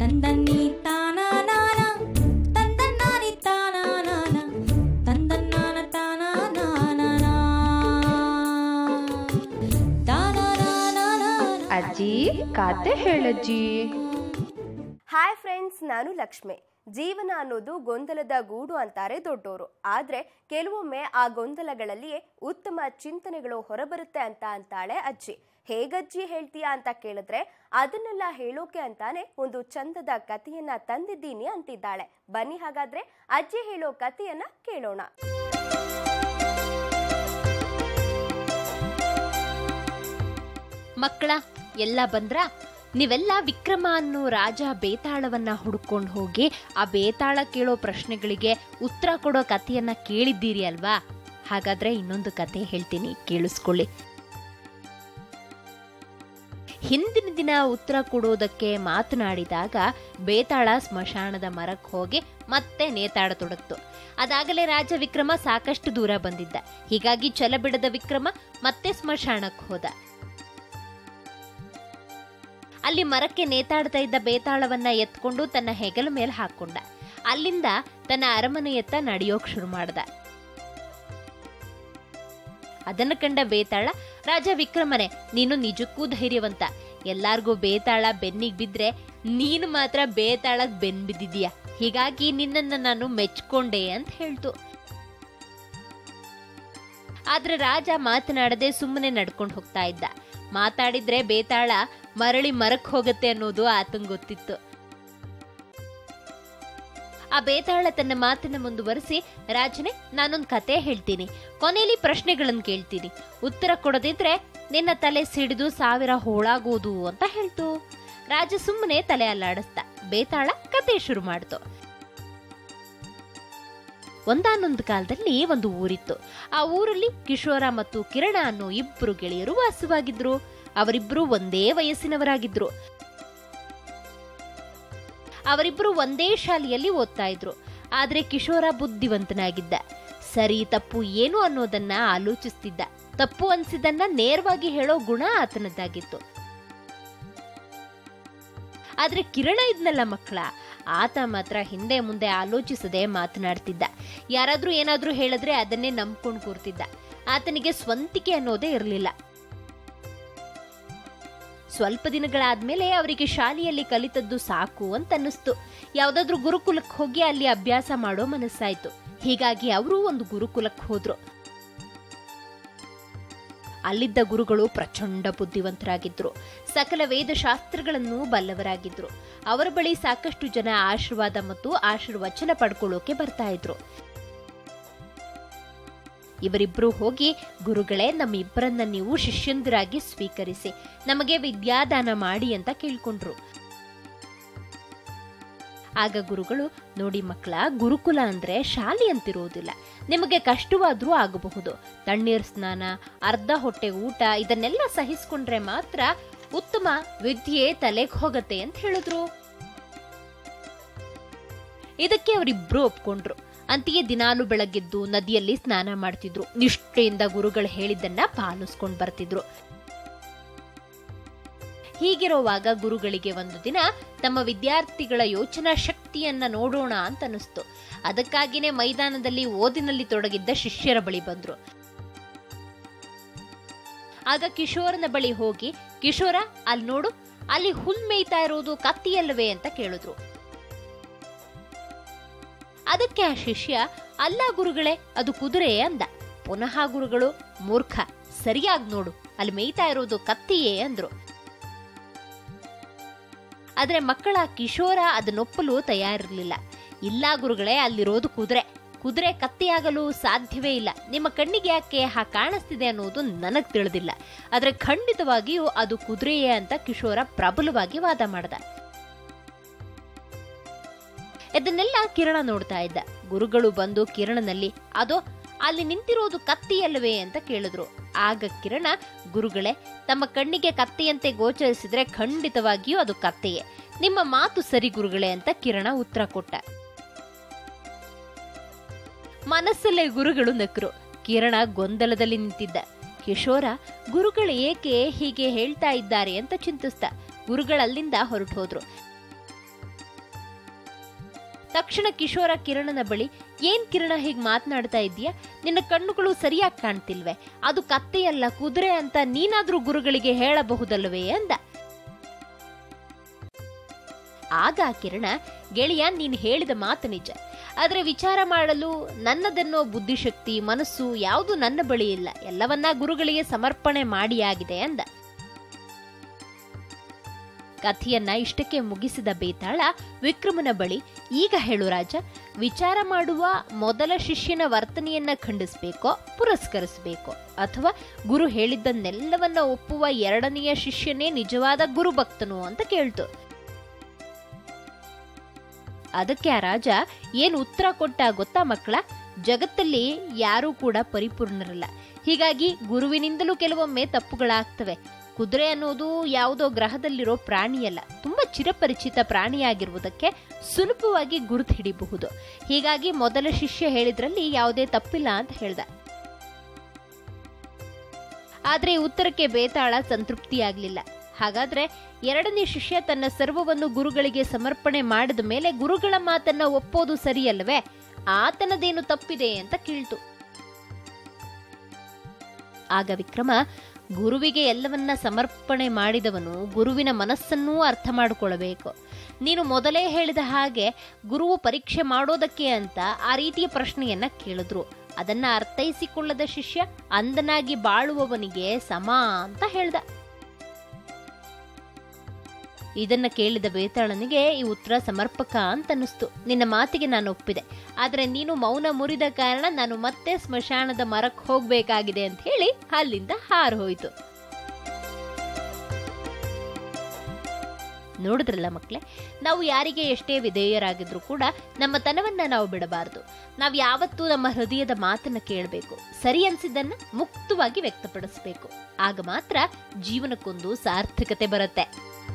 ತಂದನ್ನಿ ತಾನಾನಾನ ತಂದನ್ನಾನಿ ತಾನಾನಾನ ತಂದನ್ನಾನ ತಾನಾನಾನ ತಾನಾನಾನಾನ ಅಜ್ಜಿ ಕತೆ ಹೇಳಜ್ಜಿ hi friends ನಾನು ಲಕ್ಷ್ಮಿ ಜೀವನ ಅನ್ನೋದು ಗೊಂದಲದ ಗೂಡು ಅಂತಾರೆ ದೊಡ್ಡೋರು ಆದ್ರೆ ಕೆಲವೊಮ್ಮೆ ಆ ಗೊಂದಲಗಳಲ್ಲಿಯೇ ಉತ್ತಮ ಚಿಂತನೆಗಳು ಹೊರಬರುತ್ತೆ ಅಂತ ಅಂತಾಳೆ ಅಜ್ಜಿ ಹೇಗಜ್ಜಿ ಹೇಳ್ತೀಯಾ ಅಂತ ಕೇಳಿದ್ರೆ ಅದನ್ನೆಲ್ಲ ಹೇಳೋಕೆ ಅಂತಾನೆ ಒಂದು ಚಂದದ ಕಥೆಯನ್ನ ತಂದಿದ್ದೀನಿ ಅಂತಿದ್ದಾಳೆ ಬನ್ನಿ ಹಾಗಾದ್ರೆ ಅಜ್ಜಿ ಹೇಳೋ ಕಥೆಯನ್ನ ಕೇಳೋಣ ಮಕ್ಕಳ ಎಲ್ಲ ಬಂದ್ರ ನೀವೆಲ್ಲ ವಿಕ್ರಮ ಅನ್ನೋ ರಾಜ ಬೇತಾಳವನ್ನ ಹುಡ್ಕೊಂಡು ಹೋಗಿ ಆ ಬೇತಾಳ ಕೇಳೋ ಪ್ರಶ್ನೆಗಳಿಗೆ ಉತ್ತರ ಕೊಡೋ ಕಥೆಯನ್ನ ಕೇಳಿದ್ದೀರಿ ಅಲ್ವಾ ಹಾಗಾದ್ರೆ ಇನ್ನೊಂದು ಕತೆ ಹೇಳ್ತೀನಿ ಕೇಳಿಸ್ಕೊಳ್ಳಿ ಹಿಂದಿನ ದಿನ ಉತ್ತರ ಕೊಡೋದಕ್ಕೆ ಮಾತನಾಡಿದಾಗ ಬೇತಾಳ ಸ್ಮಶಾನದ ಮರಕ್ಕೆ ಹೋಗಿ ಮತ್ತೆ ನೇತಾಡತೊಡಗ್ತು ಅದಾಗಲೇ ರಾಜ ವಿಕ್ರಮ ಸಾಕಷ್ಟು ದೂರ ಬಂದಿದ್ದ ಹೀಗಾಗಿ ಛಲ ಬಿಡದ ವಿಕ್ರಮ ಮತ್ತೆ ಸ್ಮಶಾನಕ್ಕೆ ಹೋದ ಅಲ್ಲಿ ಮರಕ್ಕೆ ನೇತಾಡ್ತಾ ಇದ್ದ ಬೇತಾಳವನ್ನ ಎತ್ಕೊಂಡು ತನ್ನ ಹೆಗಲ ಮೇಲೆ ಹಾಕೊಂಡ ಅಲ್ಲಿಂದ ತನ್ನ ಅರಮನೆಯತ್ತ ನಡೆಯೋಕ್ ಶುರು ಮಾಡ್ದ ಅದನ್ನ ಕಂಡ ಬೇತಾಳ ರಾಜ ವಿಕ್ರಮನೆ ನೀನು ನಿಜಕ್ಕೂ ಧೈರ್ಯವಂತ ಎಲ್ಲಾರ್ಗೂ ಬೇತಾಳ ಬೆನ್ನಿಗ್ ಬಿದ್ರೆ ನೀನು ಮಾತ್ರ ಬೇತಾಳಗ್ ಬೆನ್ ಬಿದ್ದಿದೀಯ ಹೀಗಾಗಿ ನಿನ್ನನ್ನ ನಾನು ಮೆಚ್ಕೊಂಡೆ ಅಂತ ಹೇಳ್ತು ಆದ್ರೆ ರಾಜ ಮಾತನಾಡದೆ ಸುಮ್ಮನೆ ನಡ್ಕೊಂಡು ಹೋಗ್ತಾ ಇದ್ದ ಮಾತಾಡಿದ್ರೆ ಬೇತಾಳ ಮರಳಿ ಮರಕ್ ಹೋಗತ್ತೆ ಅನ್ನೋದು ಆತಂಗ್ ಗೊತ್ತಿತ್ತು ಆ ಬೇತಾಳ ತನ್ನ ಮಾತನ್ನ ಮುಂದುವರಿಸಿ ರಾಜನೇ ನಾನೊಂದ್ ಕತೆ ಹೇಳ್ತೀನಿ ಕೊನೆಯಲ್ಲಿ ಪ್ರಶ್ನೆಗಳನ್ನ ಕೇಳ್ತೀನಿ ಉತ್ತರ ಕೊಡದಿದ್ರೆ ನಿನ್ನ ತಲೆ ಸಿಡಿದು ಸಾವಿರ ಹೋಳಾಗೋದು ಅಂತ ಹೇಳ್ತು ರಾಜ ಸುಮ್ಮನೆ ತಲೆ ಅಲ್ಲಾಡಿಸ್ದ ಬೇತಾಳ ಕತೆ ಶುರು ಮಾಡ್ತು ಒಂದಾನೊಂದು ಕಾಲದಲ್ಲಿ ಒಂದು ಊರಿತ್ತು ಆ ಊರಲ್ಲಿ ಕಿಶೋರ ಮತ್ತು ಕಿರಣ ಅನ್ನೋ ಇಬ್ರು ಗೆಳೆಯರು ವಾಸವಾಗಿದ್ರು ಅವರಿಬ್ರು ಒಂದೇ ವಯಸ್ಸಿನವರಾಗಿದ್ರು ಅವರಿಬ್ರು ಒಂದೇ ಶಾಲೆಯಲ್ಲಿ ಓದ್ತಾ ಇದ್ರು ಆದ್ರೆ ಕಿಶೋರ ಬುದ್ಧಿವಂತನಾಗಿದ್ದ ಸರಿ ತಪ್ಪು ಏನು ಅನ್ನೋದನ್ನ ಆಲೋಚಿಸ್ತಿದ್ದ ತಪ್ಪು ಅನ್ಸಿದ್ದನ್ನ ನೇರವಾಗಿ ಹೇಳೋ ಗುಣ ಆತನದ್ದಾಗಿತ್ತು ಆದ್ರೆ ಕಿರಣ ಇದ್ನಲ್ಲ ಮಕ್ಕಳ ಆತ ಮಾತ್ರ ಹಿಂದೆ ಮುಂದೆ ಆಲೋಚಿಸದೆ ಮಾತನಾಡ್ತಿದ್ದ ಯಾರಾದ್ರೂ ಏನಾದ್ರೂ ಹೇಳಿದ್ರೆ ಅದನ್ನೇ ನಂಬ್ಕೊಂಡು ಕೂರ್ತಿದ್ದ ಆತನಿಗೆ ಸ್ವಂತಿಕೆ ಅನ್ನೋದೇ ಇರಲಿಲ್ಲ ಸ್ವಲ್ಪ ದಿನಗಳಾದ್ಮೇಲೆ ಅವರಿಗೆ ಶಾಲೆಯಲ್ಲಿ ಕಲಿತದ್ದು ಸಾಕು ಅಂತ ಅನ್ನಿಸ್ತು ಯಾವ್ದಾದ್ರೂ ಗುರುಕುಲಕ್ಕೆ ಹೋಗಿ ಅಲ್ಲಿ ಅಭ್ಯಾಸ ಮಾಡೋ ಮನಸ್ಸಾಯ್ತು ಹೀಗಾಗಿ ಅವರು ಒಂದು ಗುರುಕುಲಕ್ಕೆ ಹೋದ್ರು ಅಲ್ಲಿದ್ದ ಗುರುಗಳು ಪ್ರಚಂಡ ಬುದ್ಧಿವಂತರಾಗಿದ್ರು ಸಕಲ ವೇದಶಾಸ್ತ್ರಗಳನ್ನು ಬಲ್ಲವರಾಗಿದ್ರು ಅವರ ಬಳಿ ಸಾಕಷ್ಟು ಜನ ಆಶೀರ್ವಾದ ಮತ್ತು ಆಶೀರ್ವಚನ ಪಡ್ಕೊಳ್ಳೋಕೆ ಬರ್ತಾ ಇದ್ರು ಇವರಿಬ್ರು ಹೋಗಿ ಗುರುಗಳೇ ನಮ್ಮಿಬ್ಬರನ್ನ ನೀವು ಶಿಷ್ಯಂದರಾಗಿ ಸ್ವೀಕರಿಸಿ ನಮಗೆ ವಿದ್ಯಾದಾನ ಮಾಡಿ ಅಂತ ಕೇಳ್ಕೊಂಡ್ರು ಆಗ ಗುರುಗಳು ನೋಡಿ ಮಕ್ಕಳ ಗುರುಕುಲ ಅಂದ್ರೆ ಶಾಲೆ ಅಂತಿರೋದಿಲ್ಲ ನಿಮಗೆ ಕಷ್ಟವಾದ್ರೂ ಆಗಬಹುದು ತಣ್ಣೀರ್ ಸ್ನಾನ ಅರ್ಧ ಹೊಟ್ಟೆ ಊಟ ಇದನ್ನೆಲ್ಲ ಸಹಿಸ್ಕೊಂಡ್ರೆ ಮಾತ್ರ ಉತ್ತಮ ವಿದ್ಯೆ ತಲೆಗೆ ಹೋಗತ್ತೆ ಅಂತ ಹೇಳಿದ್ರು ಇದಕ್ಕೆ ಅವರಿಬ್ರು ಒಪ್ಕೊಂಡ್ರು ಅಂತೆಯೇ ದಿನಾಲು ಬೆಳಗ್ಗೆದ್ದು ನದಿಯಲ್ಲಿ ಸ್ನಾನ ಮಾಡ್ತಿದ್ರು ನಿಷ್ಠೆಯಿಂದ ಗುರುಗಳು ಹೇಳಿದ್ದನ್ನ ಪಾಲಿಸ್ಕೊಂಡ್ ಬರ್ತಿದ್ರು ಹೀಗಿರುವಾಗ ಗುರುಗಳಿಗೆ ಒಂದು ದಿನ ತಮ್ಮ ವಿದ್ಯಾರ್ಥಿಗಳ ಯೋಚನಾ ಶಕ್ತಿಯನ್ನ ನೋಡೋಣ ಅಂತ ಅನಿಸ್ತು ಅದಕ್ಕಾಗಿನೇ ಮೈದಾನದಲ್ಲಿ ಓದಿನಲ್ಲಿ ತೊಡಗಿದ್ದ ಶಿಷ್ಯರ ಬಳಿ ಬಂದ್ರು ಆಗ ಕಿಶೋರನ ಬಳಿ ಹೋಗಿ ಕಿಶೋರ ಅಲ್ಲಿ ನೋಡು ಅಲ್ಲಿ ಹುಲ್ ಮೇಯ್ತಾ ಇರೋದು ಕತ್ತಿಯಲ್ಲವೇ ಅಂತ ಕೇಳಿದ್ರು ಅದಕ್ಕೆ ಆ ಶಿಷ್ಯ ಅಲ್ಲ ಗುರುಗಳೇ ಅದು ಕುದುರೆ ಅಂದ ಪುನಃ ಗುರುಗಳು ಮೂರ್ಖ ಸರಿಯಾಗಿ ನೋಡು ಅಲ್ಲಿ ಮೇಯ್ತಾ ಇರೋದು ಕತ್ತಿಯೇ ಅಂದ್ರು ಆದ್ರೆ ಮಕ್ಕಳ ಕಿಶೋರ ಅದನ್ನೊಪ್ಪಲು ತಯಾರಿರ್ಲಿಲ್ಲ ಇಲ್ಲ ಗುರುಗಳೇ ಅಲ್ಲಿರೋದು ಕುದುರೆ ಕುದುರೆ ಕತ್ತಿಯಾಗಲು ಸಾಧ್ಯವೇ ಇಲ್ಲ ನಿಮ್ಮ ಕಣ್ಣಿಗೆ ಯಾಕೆ ಹಾ ಕಾಣಿಸ್ತಿದೆ ಅನ್ನೋದು ನನಗ್ ತಿಳಿದಿಲ್ಲ ಆದ್ರೆ ಖಂಡಿತವಾಗಿಯೂ ಅದು ಕುದುರೆಯೇ ಅಂತ ಕಿಶೋರ ಪ್ರಬಲವಾಗಿ ವಾದ ಮಾಡ್ದ ಇದನ್ನೆಲ್ಲ ಕಿರಣ ನೋಡ್ತಾ ಇದ್ದ ಗುರುಗಳು ಬಂದು ಕಿರಣನಲ್ಲಿ ಅದೋ ಅಲ್ಲಿ ನಿಂತಿರೋದು ಕತ್ತಿಯಲ್ಲವೇ ಅಂತ ಕೇಳಿದ್ರು ಆಗ ಕಿರಣ ಗುರುಗಳೇ ತಮ್ಮ ಕಣ್ಣಿಗೆ ಕತ್ತಿಯಂತೆ ಗೋಚರಿಸಿದ್ರೆ ಖಂಡಿತವಾಗಿಯೂ ಅದು ಕತ್ತೆಯೇ ನಿಮ್ಮ ಮಾತು ಸರಿ ಗುರುಗಳೇ ಅಂತ ಕಿರಣ ಉತ್ತರ ಕೊಟ್ಟ ಮನಸ್ಸಲ್ಲೇ ಗುರುಗಳು ನಕ್ರು ಕಿರಣ ಗೊಂದಲದಲ್ಲಿ ನಿಂತಿದ್ದ ಕಿಶೋರ ಗುರುಗಳು ಏಕೆ ಹೀಗೆ ಹೇಳ್ತಾ ಇದ್ದಾರೆ ಅಂತ ಚಿಂತಿಸ್ದ ಗುರುಗಳಲ್ಲಿಂದ ಹೊರಟು ಹೋದ್ರು ತಕ್ಷಣ ಕಿಶೋರ ಕಿರಣನ ಬಳಿ ಏನ್ ಕಿರಣ ಹೀಗ್ ಮಾತನಾಡ್ತಾ ಇದೀಯ ನಿನ್ನ ಕಣ್ಣುಗಳು ಸರಿಯಾಗಿ ಕಾಣ್ತಿಲ್ವೇ ಅದು ಕತ್ತೆಯಲ್ಲ ಕುದುರೆ ಅಂತ ನೀನಾದ್ರೂ ಗುರುಗಳಿಗೆ ಹೇಳಬಹುದಲ್ವೇ ಅಂದ ಆಗ ಆ ಕಿರಣ ಗೆಳೆಯ ನೀನು ಹೇಳಿದ ಮಾತು ನಿಜ ಆದ್ರೆ ವಿಚಾರ ಮಾಡಲು ನನ್ನದನ್ನೋ ಬುದ್ಧಿಶಕ್ತಿ ಮನಸ್ಸು ಯಾವುದು ನನ್ನ ಬಳಿ ಇಲ್ಲ ಎಲ್ಲವನ್ನ ಗುರುಗಳಿಗೆ ಸಮರ್ಪಣೆ ಮಾಡಿಯಾಗಿದೆ ಅಂದ ಕಥೆಯನ್ನ ಇಷ್ಟಕ್ಕೆ ಮುಗಿಸಿದ ಬೇತಾಳ ವಿಕ್ರಮನ ಬಳಿ ಈಗ ಹೇಳು ರಾಜ ವಿಚಾರ ಮಾಡುವ ಮೊದಲ ಶಿಷ್ಯನ ವರ್ತನೆಯನ್ನ ಖಂಡಿಸ್ಬೇಕೋ ಪುರಸ್ಕರಿಸಬೇಕೋ ಅಥವಾ ಗುರು ಹೇಳಿದ್ದನ್ನೆಲ್ಲವನ್ನ ಒಪ್ಪುವ ಎರಡನೆಯ ಶಿಷ್ಯನೇ ನಿಜವಾದ ಗುರುಭಕ್ತನು ಅಂತ ಕೇಳ್ತು ಅದಕ್ಕೆ ಆ ರಾಜ ಏನ್ ಉತ್ತರ ಕೊಟ್ಟ ಗೊತ್ತಾ ಮಕ್ಕಳ ಜಗತ್ತಲ್ಲಿ ಯಾರೂ ಕೂಡ ಪರಿಪೂರ್ಣರಲ್ಲ ಹೀಗಾಗಿ ಗುರುವಿನಿಂದಲೂ ಕೆಲವೊಮ್ಮೆ ತಪ್ಪುಗಳಾಗ್ತವೆ ಕುದುರೆ ಅನ್ನೋದು ಯಾವುದೋ ಗ್ರಹದಲ್ಲಿರೋ ಪ್ರಾಣಿಯಲ್ಲ ತುಂಬಾ ಚಿರಪರಿಚಿತ ಪ್ರಾಣಿಯಾಗಿರುವುದಕ್ಕೆ ಸುಲಭವಾಗಿ ಗುರುತು ಹಿಡಿಬಹುದು ಹೀಗಾಗಿ ಮೊದಲ ಶಿಷ್ಯ ಹೇಳಿದ್ರಲ್ಲಿ ಯಾವುದೇ ತಪ್ಪಿಲ್ಲ ಅಂತ ಹೇಳ್ದ ಆದ್ರೆ ಈ ಉತ್ತರಕ್ಕೆ ಬೇತಾಳ ಸಂತೃಪ್ತಿಯಾಗ್ಲಿಲ್ಲ ಹಾಗಾದ್ರೆ ಎರಡನೇ ಶಿಷ್ಯ ತನ್ನ ಸರ್ವವನ್ನು ಗುರುಗಳಿಗೆ ಸಮರ್ಪಣೆ ಮಾಡಿದ ಮೇಲೆ ಗುರುಗಳ ಮಾತನ್ನ ಒಪ್ಪೋದು ಸರಿಯಲ್ಲವೇ ಆತನದೇನು ತಪ್ಪಿದೆ ಅಂತ ಕೇಳ್ತು ಆಗ ವಿಕ್ರಮ ಗುರುವಿಗೆ ಎಲ್ಲವನ್ನ ಸಮರ್ಪಣೆ ಮಾಡಿದವನು ಗುರುವಿನ ಮನಸ್ಸನ್ನೂ ಅರ್ಥ ಮಾಡಿಕೊಳ್ಳಬೇಕು ನೀನು ಮೊದಲೇ ಹೇಳಿದ ಹಾಗೆ ಗುರುವು ಪರೀಕ್ಷೆ ಮಾಡೋದಕ್ಕೆ ಅಂತ ಆ ರೀತಿಯ ಪ್ರಶ್ನೆಯನ್ನ ಕೇಳಿದ್ರು ಅದನ್ನ ಅರ್ಥೈಸಿಕೊಳ್ಳದ ಶಿಷ್ಯ ಅಂದನಾಗಿ ಬಾಳುವವನಿಗೆ ಸಮ ಅಂತ ಹೇಳ್ದ ಇದನ್ನ ಕೇಳಿದ ಬೇತಾಳನಿಗೆ ಈ ಉತ್ತರ ಸಮರ್ಪಕ ಅಂತ ಅನಿಸ್ತು ನಿನ್ನ ಮಾತಿಗೆ ನಾನು ಒಪ್ಪಿದೆ ಆದ್ರೆ ನೀನು ಮೌನ ಮುರಿದ ಕಾರಣ ನಾನು ಮತ್ತೆ ಸ್ಮಶಾನದ ಮರಕ್ಕೆ ಹೋಗ್ಬೇಕಾಗಿದೆ ಅಂತ ಹೇಳಿ ಅಲ್ಲಿಂದ ಹಾರು ಹೋಯ್ತು ನೋಡಿದ್ರಲ್ಲ ಮಕ್ಳೇ ನಾವು ಯಾರಿಗೆ ಎಷ್ಟೇ ವಿಧೇಯರಾಗಿದ್ರು ಕೂಡ ನಮ್ಮ ತನವನ್ನ ನಾವು ಬಿಡಬಾರದು ನಾವು ಯಾವತ್ತೂ ನಮ್ಮ ಹೃದಯದ ಮಾತನ್ನ ಕೇಳಬೇಕು ಸರಿ ಅನ್ಸಿದ್ದನ್ನ ಮುಕ್ತವಾಗಿ ವ್ಯಕ್ತಪಡಿಸಬೇಕು ಆಗ ಮಾತ್ರ ಜೀವನಕ್ಕೊಂದು ಸಾರ್ಥಕತೆ ಬರುತ್ತೆ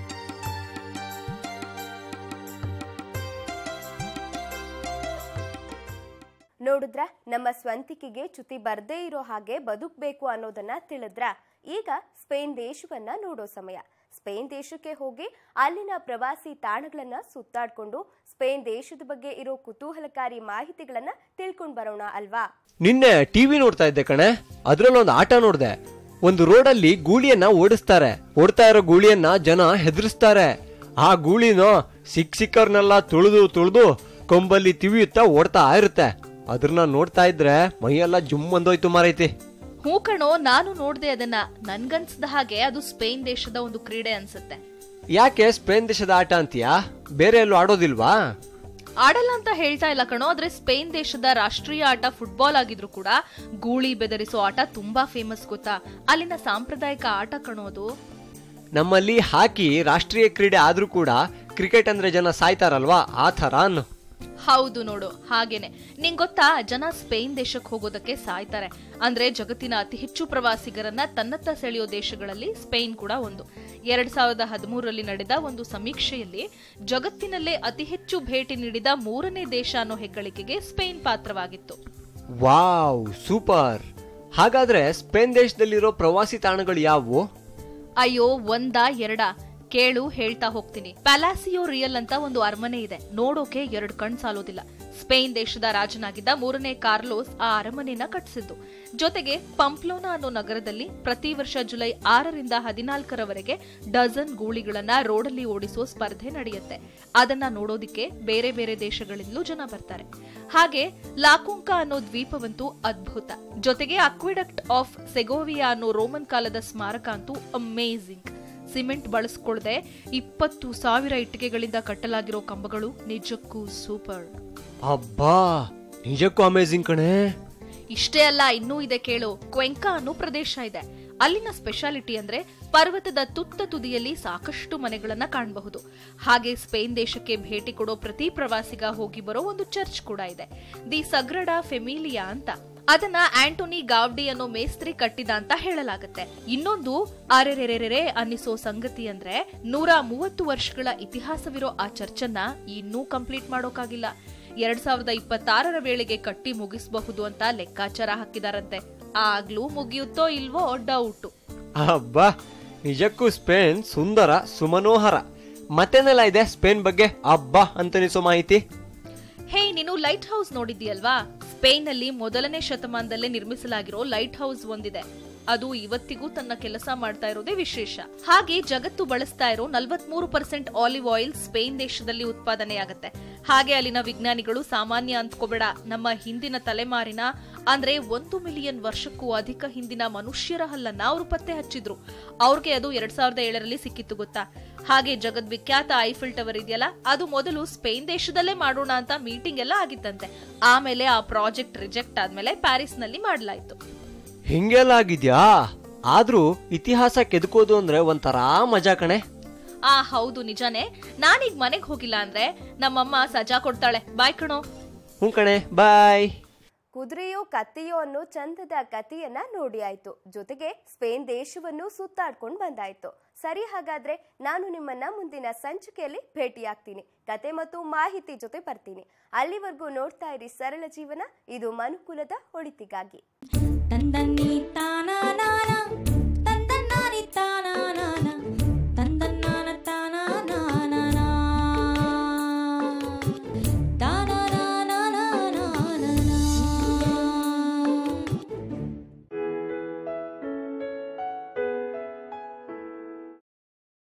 ನೋಡಿದ್ರ ನಮ್ಮ ಸ್ವಂತಿಕೆಗೆ ಚ್ಯುತಿ ಬರ್ದೇ ಇರೋ ಹಾಗೆ ಬದುಕಬೇಕು ಅನ್ನೋದನ್ನ ತಿಳಿದ್ರ ಈಗ ಸ್ಪೇನ್ ದೇಶವನ್ನ ನೋಡೋ ಸಮಯ ಸ್ಪೇನ್ ದೇಶಕ್ಕೆ ಹೋಗಿ ಅಲ್ಲಿನ ಪ್ರವಾಸಿ ತಾಣಗಳನ್ನ ಸುತ್ತಾಡ್ಕೊಂಡು ಸ್ಪೇನ್ ದೇಶದ ಬಗ್ಗೆ ಇರೋ ಕುತೂಹಲಕಾರಿ ಮಾಹಿತಿಗಳನ್ನ ತಿಳ್ಕೊಂಡ್ ಬರೋಣ ಅಲ್ವಾ ನಿನ್ನೆ ಟಿವಿ ನೋಡ್ತಾ ಇದ್ದೆ ಕಣೆ ಅದ್ರಲ್ಲೊಂದು ಆಟ ನೋಡ್ದೆ ಒಂದು ರೋಡಲ್ಲಿ ಗೂಳಿಯನ್ನ ಓಡಿಸ್ತಾರೆ ಓಡ್ತಾ ಇರೋ ಗೂಳಿಯನ್ನ ಜನ ಹೆದರ್ಸ್ತಾರೆ ಆ ಗೂಳಿನ ಸಿಕ್ ಸಿಕ್ಕರ್ನೆಲ್ಲ ತುಳಿದು ತುಳಿದು ಕೊಂಬಲ್ಲಿ ತಿವಿಯುತ್ತಾ ಓಡ್ತಾ ಇರುತ್ತೆ ಅದ್ರನ್ನ ನೋಡ್ತಾ ಇದ್ರೆ ಮೈಯೆಲ್ಲ ಜುಮ್ ಅಂದೋಯ್ತು ಮಾರೈತಿ ಹೂ ಕಣೋ ನಾನು ನೋಡ್ದೆ ಅದನ್ನ ನನ್ಗನ್ಸ್ದ ಹಾಗೆ ಅದು ಸ್ಪೇನ್ ದೇಶದ ಒಂದು ಕ್ರೀಡೆ ಅನ್ಸುತ್ತೆ ಯಾಕೆ ಸ್ಪೇನ್ ದೇಶದ ಆಟ ಅಂತೀಯಾ ಬೇರೆ ಎಲ್ಲೂ ಆಡೋದಿಲ್ವಾ ಆಡಲ್ಲ ಅಂತ ಹೇಳ್ತಾ ಇಲ್ಲ ಕಣೋ ಆದ್ರೆ ಸ್ಪೇನ್ ದೇಶದ ರಾಷ್ಟ್ರೀಯ ಆಟ ಫುಟ್ಬಾಲ್ ಆಗಿದ್ರು ಕೂಡ ಗೂಳಿ ಬೆದರಿಸೋ ಆಟ ತುಂಬಾ ಫೇಮಸ್ ಗೊತ್ತಾ ಅಲ್ಲಿನ ಸಾಂಪ್ರದಾಯಿಕ ಆಟ ಕಣೋ ಅದು ನಮ್ಮಲ್ಲಿ ಹಾಕಿ ರಾಷ್ಟ್ರೀಯ ಕ್ರೀಡೆ ಆದ್ರೂ ಕೂಡ ಕ್ರಿಕೆಟ್ ಅಂದ್ರೆ ಜನ ಸಾಯ್ತಾರಲ್ವಾ ಆ ಥರ ಅನ್ನು ಹೌದು ನೋಡು ಹಾಗೇನೆ ನಿಂಗ್ ಗೊತ್ತಾ ಜನ ಸ್ಪೇನ್ ದೇಶಕ್ಕೆ ಹೋಗೋದಕ್ಕೆ ಸಾಯ್ತಾರೆ ಅಂದ್ರೆ ಜಗತ್ತಿನ ಅತಿ ಹೆಚ್ಚು ಪ್ರವಾಸಿಗರನ್ನ ತನ್ನತ್ತ ಸೆಳೆಯೋ ದೇಶಗಳಲ್ಲಿ ಸ್ಪೇನ್ ಕೂಡ ಒಂದು ಎರಡ್ ಸಾವಿರದ ಹದಿಮೂರರಲ್ಲಿ ನಡೆದ ಒಂದು ಸಮೀಕ್ಷೆಯಲ್ಲಿ ಜಗತ್ತಿನಲ್ಲೇ ಅತಿ ಹೆಚ್ಚು ಭೇಟಿ ನೀಡಿದ ಮೂರನೇ ದೇಶ ಅನ್ನೋ ಹೆಗ್ಗಳಿಕೆಗೆ ಸ್ಪೇನ್ ಪಾತ್ರವಾಗಿತ್ತು ವಾವ್ ಸೂಪರ್ ಹಾಗಾದ್ರೆ ಸ್ಪೇನ್ ದೇಶದಲ್ಲಿರೋ ಪ್ರವಾಸಿ ತಾಣಗಳು ಯಾವುವು ಅಯ್ಯೋ ಒಂದಾ ಎರಡಾ ಕೇಳು ಹೇಳ್ತಾ ಹೋಗ್ತೀನಿ ಪ್ಯಾಲಾಸಿಯೋ ರಿಯಲ್ ಅಂತ ಒಂದು ಅರಮನೆ ಇದೆ ನೋಡೋಕೆ ಎರಡು ಕಣ್ ಸಾಲೋದಿಲ್ಲ ಸ್ಪೇನ್ ದೇಶದ ರಾಜನಾಗಿದ್ದ ಮೂರನೇ ಕಾರ್ಲೋಸ್ ಆ ಅರಮನೆನ ಕಟ್ಟಿಸಿದ್ದು ಜೊತೆಗೆ ಪಂಪ್ಲೋನಾ ಅನ್ನೋ ನಗರದಲ್ಲಿ ಪ್ರತಿ ವರ್ಷ ಜುಲೈ ಆರರಿಂದ ಹದಿನಾಲ್ಕರವರೆಗೆ ಡಜನ್ ಗೂಳಿಗಳನ್ನ ರೋಡಲ್ಲಿ ಓಡಿಸೋ ಸ್ಪರ್ಧೆ ನಡೆಯುತ್ತೆ ಅದನ್ನ ನೋಡೋದಿಕ್ಕೆ ಬೇರೆ ಬೇರೆ ದೇಶಗಳಿಂದಲೂ ಜನ ಬರ್ತಾರೆ ಹಾಗೆ ಲಾಕುಂಕ ಅನ್ನೋ ದ್ವೀಪವಂತೂ ಅದ್ಭುತ ಜೊತೆಗೆ ಅಕ್ವಿಡಕ್ಟ್ ಆಫ್ ಸೆಗೋವಿಯಾ ಅನ್ನೋ ರೋಮನ್ ಕಾಲದ ಸ್ಮಾರಕ ಅಂತೂ ಅಮೇಝಿಂಗ್ ಸಿಮೆಂಟ್ ಬಳಸ್ಕೊಳ್ದೆ ಇಪ್ಪತ್ತು ಸಾವಿರ ಇಟ್ಟಿಗೆಗಳಿಂದ ಕಟ್ಟಲಾಗಿರೋ ಕಂಬಗಳು ನಿಜಕ್ಕೂ ಸೂಪರ್ ಅಬ್ಬಾ ನಿಜಕ್ಕೂ ಅಮೇಜಿಂಗ್ ಕಣೆ ಇಷ್ಟೇ ಅಲ್ಲ ಇನ್ನೂ ಇದೆ ಕೇಳು ಕ್ವೆಂಕಾ ಅನ್ನೋ ಪ್ರದೇಶ ಇದೆ ಅಲ್ಲಿನ ಸ್ಪೆಷಾಲಿಟಿ ಅಂದ್ರೆ ಪರ್ವತದ ತುತ್ತ ತುದಿಯಲ್ಲಿ ಸಾಕಷ್ಟು ಮನೆಗಳನ್ನ ಕಾಣಬಹುದು ಹಾಗೆ ಸ್ಪೇನ್ ದೇಶಕ್ಕೆ ಭೇಟಿ ಕೊಡೋ ಪ್ರತಿ ಪ್ರವಾಸಿಗ ಹೋಗಿ ಬರೋ ಒಂದು ಚರ್ಚ್ ಕೂಡ ಇದೆ ದಿ ಸಗ್ರಡ ಫೆಮಿಲಿಯಾ ಅಂತ ಅದನ್ನ ಆಂಟೋನಿ ಗಾವ್ಡಿ ಅನ್ನೋ ಮೇಸ್ತ್ರಿ ಕಟ್ಟಿದ ಅಂತ ಹೇಳಲಾಗುತ್ತೆ ಇನ್ನೊಂದು ಅರೆರೆರೆರೆ ಅನ್ನಿಸೋ ಸಂಗತಿ ಅಂದ್ರೆ ನೂರ ಮೂವತ್ತು ವರ್ಷಗಳ ಇತಿಹಾಸವಿರೋ ಆ ಚರ್ಚನ್ನ ಇನ್ನೂ ಕಂಪ್ಲೀಟ್ ಮಾಡೋಕಾಗಿಲ್ಲ ಎರಡ್ ಸಾವಿರದ ಇಪ್ಪತ್ತಾರರ ವೇಳೆಗೆ ಕಟ್ಟಿ ಮುಗಿಸಬಹುದು ಅಂತ ಲೆಕ್ಕಾಚಾರ ಹಾಕಿದಾರಂತೆ ಆಗ್ಲೂ ಮುಗಿಯುತ್ತೋ ಇಲ್ವೋ ಡೌಟು ಅಬ್ಬಾ ನಿಜಕ್ಕೂ ಸ್ಪೇನ್ ಸುಂದರ ಸುಮನೋಹರ ಮತ್ತೇನೆಲ್ಲ ಇದೆ ಸ್ಪೇನ್ ಬಗ್ಗೆ ಅಬ್ಬಾ ಅಂತನಿಸೋ ಮಾಹಿತಿ ಹೇ ನೀನು ಲೈಟ್ ಹೌಸ್ ನೋಡಿದ್ಯಲ್ವಾ ಸ್ಪೇನ್ ನಲ್ಲಿ ಮೊದಲನೇ ಶತಮಾನದಲ್ಲೇ ನಿರ್ಮಿಸಲಾಗಿರೋ ಲೈಟ್ ಹೌಸ್ ಒಂದಿದೆ ಅದು ಇವತ್ತಿಗೂ ತನ್ನ ಕೆಲಸ ಮಾಡ್ತಾ ಇರೋದೇ ವಿಶೇಷ ಹಾಗೆ ಜಗತ್ತು ಬಳಸ್ತಾ ಇರೋ ನಲ್ವತ್ಮೂರು ಪರ್ಸೆಂಟ್ ಆಲಿವ್ ಆಯಿಲ್ ಸ್ಪೇನ್ ದೇಶದಲ್ಲಿ ಉತ್ಪಾದನೆಯಾಗತ್ತೆ ಹಾಗೆ ಅಲ್ಲಿನ ವಿಜ್ಞಾನಿಗಳು ಸಾಮಾನ್ಯ ಅಂದ್ಕೋಬೇಡ ನಮ್ಮ ಹಿಂದಿನ ತಲೆಮಾರಿನ ಅಂದ್ರೆ ಒಂದು ಮಿಲಿಯನ್ ವರ್ಷಕ್ಕೂ ಅಧಿಕ ಹಿಂದಿನ ಮನುಷ್ಯರ ಹಲ್ಲನ್ನ ಅವರು ಪತ್ತೆ ಹಚ್ಚಿದ್ರು ಅವ್ರಿಗೆ ಅದು ಎರಡ್ ಸಾವಿರದ ಏಳರಲ್ಲಿ ಸಿಕ್ಕಿತ್ತು ಗೊತ್ತಾ ಹಾಗೆ ಜಗದ್ವಿಖ್ಯಾತ ಐಫಿಲ್ ಟವರ್ ಇದೆಯಲ್ಲ ಅದು ಮೊದಲು ಸ್ಪೇನ್ ದೇಶದಲ್ಲೇ ಮಾಡೋಣ ಅಂತ ಮೀಟಿಂಗ್ ಎಲ್ಲ ಆಗಿತ್ತಂತೆ ಆಮೇಲೆ ಆ ಪ್ರಾಜೆಕ್ಟ್ ರಿಜೆಕ್ಟ್ ಆದ್ಮೇಲೆ ಪ್ಯಾರಿಸ್ ನಲ್ಲಿ ಮಾಡಲಾಯ್ತು ಹಿಂಗೆಲ್ಲ ಆಗಿದ್ಯಾ ಆದ್ರೂ ಇತಿಹಾಸ ಕೆದಕೋದು ಅಂದ್ರೆ ಒಂಥರ ಮಜಾ ಕಣೆ ಆ ಹೌದು ನಿಜಾನೇ ನಾನೀಗ ಮನೆಗ್ ಹೋಗಿಲ್ಲ ಅಂದ್ರೆ ನಮ್ಮಮ್ಮ ಸಜಾ ಕೊಡ್ತಾಳೆ ಬಾಯ್ ಕಣೋ ಹ್ಞೂ ಕಣೆ ಬಾಯ್ ಕುದುರೆಯೋ ಕತ್ತೆಯೋ ಅನ್ನೋ ಚಂದದ ಕಥೆಯನ್ನ ನೋಡಿ ಆಯ್ತು ಜೊತೆಗೆ ಸ್ಪೇನ್ ದೇಶವನ್ನು ಸುತ್ತಾಡ್ಕೊಂಡು ಬಂದಾಯ್ತು ಸರಿ ಹಾಗಾದ್ರೆ ನಾನು ನಿಮ್ಮನ್ನ ಮುಂದಿನ ಸಂಚಿಕೆಯಲ್ಲಿ ಭೇಟಿಯಾಗ್ತೀನಿ ಕತೆ ಮತ್ತು ಮಾಹಿತಿ ಜೊತೆ ಬರ್ತೀನಿ ಅಲ್ಲಿವರೆಗೂ ನೋಡ್ತಾ ಇರಿ ಸರಳ ಜೀವನ ಇದು ಮನುಕುಲದ ಒಳಿತಿಗಾಗಿ ತಂದನ್ನಿ ತಾನ